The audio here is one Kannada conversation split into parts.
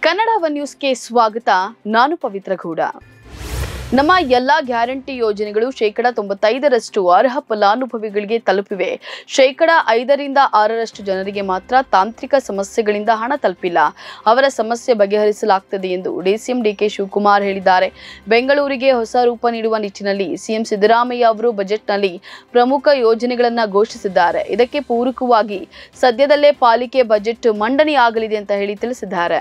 ಕನ್ನಡ ಒನ್ ನ್ಯೂಸ್ಗೆ ಸ್ವಾಗತ ನಾನು ಪವಿತ್ರ ಗೌಡ ನಮ್ಮ ಎಲ್ಲಾ ಗ್ಯಾರಂಟಿ ಯೋಜನೆಗಳು ಶೇಕಡ ತೊಂಬತ್ತೈದರಷ್ಟು ಅರ್ಹ ಫಲಾನುಭವಿಗಳಿಗೆ ತಲುಪಿವೆ ಶೇಕಡ ಐದರಿಂದ ಆರರಷ್ಟು ಜನರಿಗೆ ಮಾತ್ರ ತಾಂತ್ರಿಕ ಸಮಸ್ಯೆಗಳಿಂದ ಹಣ ತಲುಪಿಲ್ಲ ಅವರ ಸಮಸ್ಯೆ ಬಗೆಹರಿಸಲಾಗುತ್ತದೆ ಎಂದು ಡಿಸಿಎಂ ಡಿಕೆ ಶಿವಕುಮಾರ್ ಹೇಳಿದ್ದಾರೆ ಬೆಂಗಳೂರಿಗೆ ಹೊಸ ರೂಪ ನೀಡುವ ನಿಟ್ಟಿನಲ್ಲಿ ಸಿಎಂ ಸಿದ್ದರಾಮಯ್ಯ ಅವರು ಬಜೆಟ್ನಲ್ಲಿ ಪ್ರಮುಖ ಯೋಜನೆಗಳನ್ನು ಘೋಷಿಸಿದ್ದಾರೆ ಇದಕ್ಕೆ ಪೂರಕವಾಗಿ ಸದ್ಯದಲ್ಲೇ ಪಾಲಿಕೆ ಬಜೆಟ್ ಮಂಡನೆಯಾಗಲಿದೆ ಅಂತ ಹೇಳಿ ತಿಳಿಸಿದ್ದಾರೆ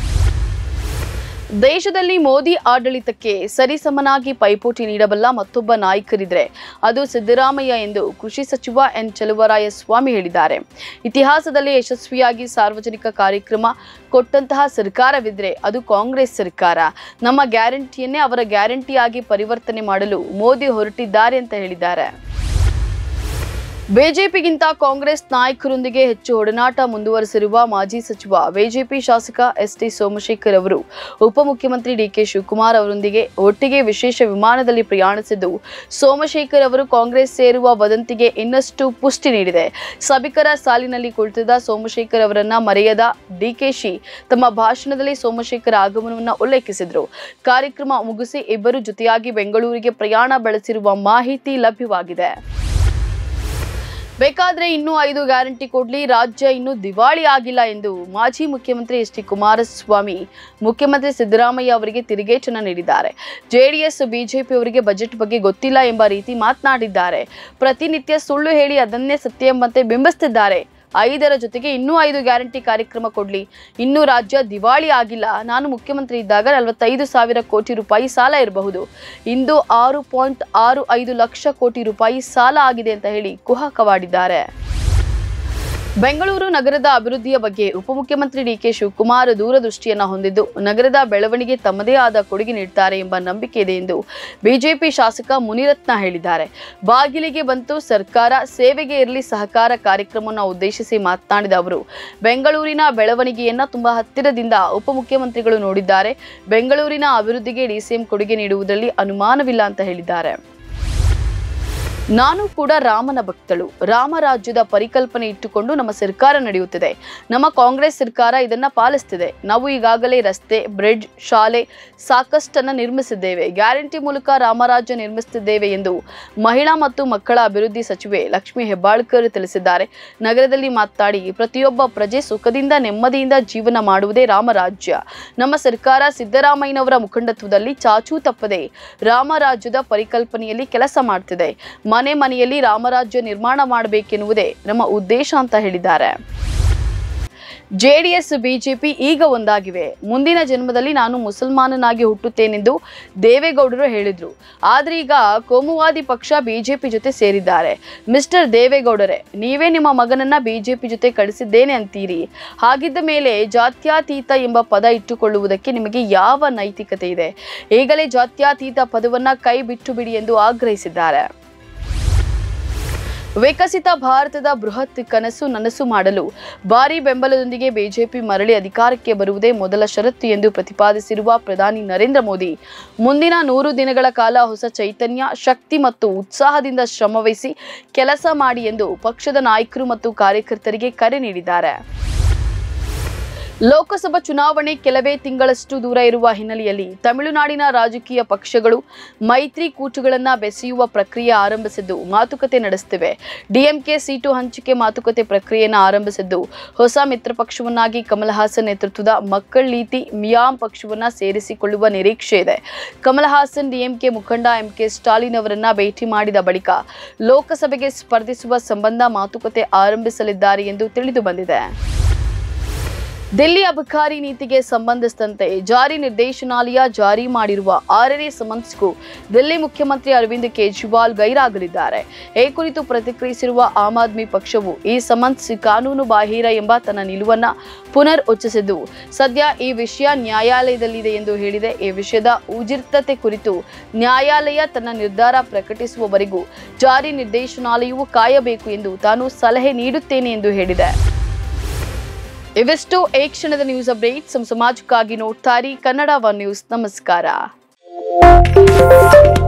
ದೇಶದಲ್ಲಿ ಮೋದಿ ಆಡಳಿತಕ್ಕೆ ಸರಿಸಮನಾಗಿ ಪೈಪೋಟಿ ನೀಡಬಲ್ಲ ಮತ್ತೊಬ್ಬ ನಾಯಕರಿದ್ರೆ ಅದು ಸಿದ್ದರಾಮಯ್ಯ ಎಂದು ಕೃಷಿ ಸಚಿವ ಎನ್ ಚಲುವರಾಯಸ್ವಾಮಿ ಹೇಳಿದ್ದಾರೆ ಇತಿಹಾಸದಲ್ಲಿ ಯಶಸ್ವಿಯಾಗಿ ಸಾರ್ವಜನಿಕ ಕಾರ್ಯಕ್ರಮ ಕೊಟ್ಟಂತಹ ಸರ್ಕಾರವಿದ್ರೆ ಅದು ಕಾಂಗ್ರೆಸ್ ಸರ್ಕಾರ ನಮ್ಮ ಗ್ಯಾರಂಟಿಯನ್ನೇ ಅವರ ಗ್ಯಾರಂಟಿಯಾಗಿ ಪರಿವರ್ತನೆ ಮಾಡಲು ಮೋದಿ ಹೊರಟಿದ್ದಾರೆ ಅಂತ ಹೇಳಿದ್ದಾರೆ ಬಿಜೆಪಿಗಿಂತ ಕಾಂಗ್ರೆಸ್ ನಾಯಕರೊಂದಿಗೆ ಹೆಚ್ಚು ಒಡನಾಟ ಮುಂದುವರೆಸಿರುವ ಮಾಜಿ ಸಚಿವ ಬಿಜೆಪಿ ಶಾಸಕ ಎಸ್ ಟಿ ಸೋಮಶೇಖರ್ ಅವರು ಉಪಮುಖ್ಯಮಂತ್ರಿ ಡಿಕೆ ಶಿವಕುಮಾರ್ ಅವರೊಂದಿಗೆ ಒಟ್ಟಿಗೆ ವಿಶೇಷ ವಿಮಾನದಲ್ಲಿ ಪ್ರಯಾಣಿಸಿದ್ದು ಸೋಮಶೇಖರ್ ಅವರು ಕಾಂಗ್ರೆಸ್ ಸೇರುವ ವದಂತಿಗೆ ಇನ್ನಷ್ಟು ಪುಷ್ಟಿ ನೀಡಿದೆ ಸಭಿಕರ ಸಾಲಿನಲ್ಲಿ ಕುಳಿತಿದ್ದ ಸೋಮಶೇಖರ್ ಅವರನ್ನ ಮರೆಯದ ಡಿಕೆಶಿ ತಮ್ಮ ಭಾಷಣದಲ್ಲಿ ಸೋಮಶೇಖರ್ ಆಗಮನವನ್ನು ಉಲ್ಲೇಖಿಸಿದರು ಕಾರ್ಯಕ್ರಮ ಮುಗಿಸಿ ಇಬ್ಬರು ಜೊತೆಯಾಗಿ ಬೆಂಗಳೂರಿಗೆ ಪ್ರಯಾಣ ಬೆಳೆಸಿರುವ ಮಾಹಿತಿ ಲಭ್ಯವಾಗಿದೆ ಬೇಕಾದ್ರೆ ಇನ್ನೂ ಐದು ಗ್ಯಾರಂಟಿ ಕೊಡ್ಲಿ ರಾಜ್ಯ ಇನ್ನೂ ದಿವಾಳಿ ಆಗಿಲ್ಲ ಎಂದು ಮಾಜಿ ಮುಖ್ಯಮಂತ್ರಿ ಎಚ್ ಡಿ ಕುಮಾರಸ್ವಾಮಿ ಮುಖ್ಯಮಂತ್ರಿ ಸಿದ್ದರಾಮಯ್ಯ ಅವರಿಗೆ ತಿರುಗೇಟನ್ನ ನೀಡಿದ್ದಾರೆ ಜೆಡಿಎಸ್ ಬಿಜೆಪಿ ಅವರಿಗೆ ಬಜೆಟ್ ಬಗ್ಗೆ ಗೊತ್ತಿಲ್ಲ ಎಂಬ ರೀತಿ ಮಾತನಾಡಿದ್ದಾರೆ ಪ್ರತಿನಿತ್ಯ ಸುಳ್ಳು ಹೇಳಿ ಅದನ್ನೇ ಸತ್ಯ ಎಂಬಂತೆ ಬಿಂಬಿಸುತ್ತಿದ್ದಾರೆ ಐದರ ಜೊತೆಗೆ ಇನ್ನೂ ಐದು ಗ್ಯಾರಂಟಿ ಕಾರ್ಯಕ್ರಮ ಕೊಡ್ಲಿ ಇನ್ನೂ ರಾಜ್ಯ ದಿವಾಳಿ ಆಗಿಲ್ಲ ನಾನು ಮುಖ್ಯಮಂತ್ರಿ ಇದ್ದಾಗ ನಲವತ್ತೈದು ಸಾವಿರ ಕೋಟಿ ರೂಪಾಯಿ ಸಾಲ ಇರಬಹುದು ಇಂದು ಆರು ಪಾಯಿಂಟ್ ಆರು ಐದು ಲಕ್ಷ ಕೋಟಿ ರೂಪಾಯಿ ಸಾಲ ಆಗಿದೆ ಅಂತ ಹೇಳಿ ಕುಹಕವಾಡಿದ್ದಾರೆ ಬೆಂಗಳೂರು ನಗರದ ಅಭಿವೃದ್ಧಿಯ ಬಗ್ಗೆ ಉಪಮುಖ್ಯಮಂತ್ರಿ ಡಿಕೆ ಶಿವಕುಮಾರ್ ದೂರದೃಷ್ಟಿಯನ್ನ ಹೊಂದಿದ್ದು ನಗರದ ಬೆಳವಣಿಗೆ ತಮ್ಮದೇ ಆದ ಕೊಡುಗೆ ನೀಡುತ್ತಾರೆ ಎಂಬ ನಂಬಿಕೆ ಇದೆ ಎಂದು ಬಿಜೆಪಿ ಶಾಸಕ ಮುನಿರತ್ನ ಹೇಳಿದ್ದಾರೆ ಬಾಗಿಲಿಗೆ ಬಂತು ಸರ್ಕಾರ ಸೇವೆಗೆ ಇರಲಿ ಸಹಕಾರ ಕಾರ್ಯಕ್ರಮವನ್ನು ಉದ್ದೇಶಿಸಿ ಮಾತನಾಡಿದ ಅವರು ಬೆಂಗಳೂರಿನ ಬೆಳವಣಿಗೆಯನ್ನ ತುಂಬಾ ಹತ್ತಿರದಿಂದ ಉಪಮುಖ್ಯಮಂತ್ರಿಗಳು ನೋಡಿದ್ದಾರೆ ಬೆಂಗಳೂರಿನ ಅಭಿವೃದ್ಧಿಗೆ ಡಿಸಿಎಂ ಕೊಡುಗೆ ನೀಡುವುದರಲ್ಲಿ ಅನುಮಾನವಿಲ್ಲ ಅಂತ ಹೇಳಿದ್ದಾರೆ ನಾನು ಕೂಡ ರಾಮನ ಭಕ್ತಳು ರಾಮರಾಜ್ಯದ ಪರಿಕಲ್ಪನೆ ಇಟ್ಟುಕೊಂಡು ನಮ್ಮ ಸರ್ಕಾರ ನಡೆಯುತ್ತಿದೆ ನಮ್ಮ ಕಾಂಗ್ರೆಸ್ ಸರ್ಕಾರ ಇದನ್ನ ಪಾಲಿಸ್ತಿದೆ ನಾವು ಈಗಾಗಲೇ ರಸ್ತೆ ಬ್ರಿಡ್ಜ್ ಶಾಲೆ ಸಾಕಷ್ಟನ್ನ ನಿರ್ಮಿಸಿದ್ದೇವೆ ಗ್ಯಾರಂಟಿ ಮೂಲಕ ರಾಮರಾಜ್ಯ ನಿರ್ಮಿಸುತ್ತಿದ್ದೇವೆ ಎಂದು ಮಹಿಳಾ ಮತ್ತು ಮಕ್ಕಳ ಅಭಿವೃದ್ಧಿ ಸಚಿವೆ ಲಕ್ಷ್ಮೀ ಹೆಬ್ಬಾಳ್ಕರ್ ತಿಳಿಸಿದ್ದಾರೆ ನಗರದಲ್ಲಿ ಮಾತನಾಡಿ ಪ್ರತಿಯೊಬ್ಬ ಪ್ರಜೆ ಸುಖದಿಂದ ನೆಮ್ಮದಿಯಿಂದ ಜೀವನ ಮಾಡುವುದೇ ರಾಮರಾಜ್ಯ ನಮ್ಮ ಸರ್ಕಾರ ಸಿದ್ದರಾಮಯ್ಯನವರ ಮುಖಂಡತ್ವದಲ್ಲಿ ಚಾಚೂ ತಪ್ಪದೆ ರಾಮರಾಜ್ಯದ ಪರಿಕಲ್ಪನೆಯಲ್ಲಿ ಕೆಲಸ ಮಾಡ್ತಿದೆ ಮನೆ ಮನೆಯಲ್ಲಿ ರಾಮರಾಜ್ಯ ನಿರ್ಮಾಣ ಮಾಡಬೇಕೆನ್ನುವುದೇ ನಮ್ಮ ಉದ್ದೇಶ ಅಂತ ಹೇಳಿದ್ದಾರೆ ಜೆಡಿಎಸ್ ಬಿಜೆಪಿ ಈಗ ಒಂದಾಗಿವೆ ಮುಂದಿನ ಜನ್ಮದಲ್ಲಿ ನಾನು ಮುಸಲ್ಮಾನನಾಗಿ ಹುಟ್ಟುತ್ತೇನೆಂದು ದೇವೇಗೌಡರು ಹೇಳಿದ್ರು ಆದ್ರೆ ಈಗ ಕೋಮುವಾದಿ ಪಕ್ಷ ಬಿಜೆಪಿ ಜೊತೆ ಸೇರಿದ್ದಾರೆ ಮಿಸ್ಟರ್ ದೇವೇಗೌಡರೇ ನೀವೇ ನಿಮ್ಮ ಮಗನನ್ನ ಬಿಜೆಪಿ ಜೊತೆ ಕಳಿಸಿದ್ದೇನೆ ಅಂತೀರಿ ಹಾಗಿದ್ದ ಮೇಲೆ ಜಾತ್ಯತೀತ ಎಂಬ ಪದ ಇಟ್ಟುಕೊಳ್ಳುವುದಕ್ಕೆ ನಿಮಗೆ ಯಾವ ನೈತಿಕತೆ ಇದೆ ಈಗಲೇ ಜಾತ್ಯತೀತ ಪದವನ್ನ ಕೈ ಬಿಟ್ಟು ಬಿಡಿ ಎಂದು ಆಗ್ರಹಿಸಿದ್ದಾರೆ ವಿಕಸಿತ ಭಾರತದ ಬೃಹತ್ ಕನಸು ನನಸು ಮಾಡಲು ಭಾರಿ ಬೆಂಬಲದೊಂದಿಗೆ ಬಿಜೆಪಿ ಮರಳಿ ಅಧಿಕಾರಕ್ಕೆ ಬರುವುದೇ ಮೊದಲ ಷರತ್ತು ಎಂದು ಪ್ರತಿಪಾದಿಸಿರುವ ಪ್ರಧಾನಿ ನರೇಂದ್ರ ಮೋದಿ ಮುಂದಿನ ನೂರು ದಿನಗಳ ಕಾಲ ಹೊಸ ಚೈತನ್ಯ ಶಕ್ತಿ ಮತ್ತು ಉತ್ಸಾಹದಿಂದ ಶ್ರಮವಹಿಸಿ ಕೆಲಸ ಮಾಡಿ ಎಂದು ಪಕ್ಷದ ನಾಯಕರು ಮತ್ತು ಕಾರ್ಯಕರ್ತರಿಗೆ ಕರೆ ನೀಡಿದ್ದಾರೆ ಲೋಕಸಭಾ ಚುನಾವಣೆ ಕೆಲವೇ ತಿಂಗಳಷ್ಟು ದೂರ ಇರುವ ಹಿನ್ನೆಲೆಯಲ್ಲಿ ತಮಿಳುನಾಡಿನ ರಾಜಕೀಯ ಪಕ್ಷಗಳು ಮೈತ್ರಿಕೂಟುಗಳನ್ನ ಬೆಸೆಯುವ ಪ್ರಕ್ರಿಯೆ ಆರಂಭಿಸಿದ್ದು ಮಾತುಕತೆ ನಡೆಸುತ್ತಿವೆ ಡಿಎಂಕೆ ಸೀಟು ಹಂಚಿಕೆ ಮಾತುಕತೆ ಪ್ರಕ್ರಿಯೆಯನ್ನು ಆರಂಭಿಸಿದ್ದು ಹೊಸ ಮಿತ್ರ ಪಕ್ಷವನ್ನಾಗಿ ಕಮಲ್ ಹಾಸನ್ ನೇತೃತ್ವದ ಮಕ್ಕಳ್ ನೀತಿ ಮಿಯಾಂ ಪಕ್ಷವನ್ನ ಸೇರಿಸಿಕೊಳ್ಳುವ ನಿರೀಕ್ಷೆ ಇದೆ ಕಮಲ್ ಹಾಸನ್ ಡಿಎಂಕೆ ಮುಖಂಡ ಎಂಕೆ ಸ್ಟಾಲಿನ್ ಅವರನ್ನ ಭೇಟಿ ಮಾಡಿದ ಬಳಿಕ ಲೋಕಸಭೆಗೆ ಸ್ಪರ್ಧಿಸುವ ಸಂಬಂಧ ಮಾತುಕತೆ ಆರಂಭಿಸಲಿದ್ದಾರೆ ಎಂದು ತಿಳಿದು ಬಂದಿದೆ ದಿಲ್ಲಿ ಅಬಕಾರಿ ನೀತಿಗೆ ಸಂಬಂಧಿಸಿದಂತೆ ಜಾರಿ ನಿರ್ದೇಶನಾಲಯ ಜಾರಿ ಮಾಡಿರುವ ಆರನೇ ಸಮನ್ಸ್ಗೂ ದಿಲ್ಲಿ ಮುಖ್ಯಮಂತ್ರಿ ಅರವಿಂದ್ ಕೇಜ್ರಿವಾಲ್ ಗೈರಾಗಲಿದ್ದಾರೆ ಈ ಕುರಿತು ಪ್ರತಿಕ್ರಿಯಿಸಿರುವ ಆಮ್ ಆದ್ಮಿ ಪಕ್ಷವು ಈ ಸಮನ್ಸ್ ಕಾನೂನು ಬಾಹಿರ ಎಂಬ ತನ್ನ ನಿಲುವನ್ನ ಪುನರ್ ಉಚ್ಚರಿಸಿದ್ದು ಸದ್ಯ ಈ ವಿಷಯ ನ್ಯಾಯಾಲಯದಲ್ಲಿದೆ ಎಂದು ಹೇಳಿದೆ ಈ ವಿಷಯದ ಉಜಿರ್ತತೆ ಕುರಿತು ನ್ಯಾಯಾಲಯ ತನ್ನ ನಿರ್ಧಾರ ಪ್ರಕಟಿಸುವವರೆಗೂ ಜಾರಿ ನಿರ್ದೇಶನಾಲಯವು ಕಾಯಬೇಕು ಎಂದು ತಾನು ಸಲಹೆ ನೀಡುತ್ತೇನೆ ಎಂದು ಹೇಳಿದೆ ಇವಿಷ್ಟು ಈ ಕ್ಷಣದ ನ್ಯೂಸ್ ಅಪ್ಡೇಟ್ ಸಮಾಜಕ್ಕಾಗಿ ನೋಡ್ತಾ ಇರಿ ಕನ್ನಡ ಒನ್ ನ್ಯೂಸ್ ನಮಸ್ಕಾರ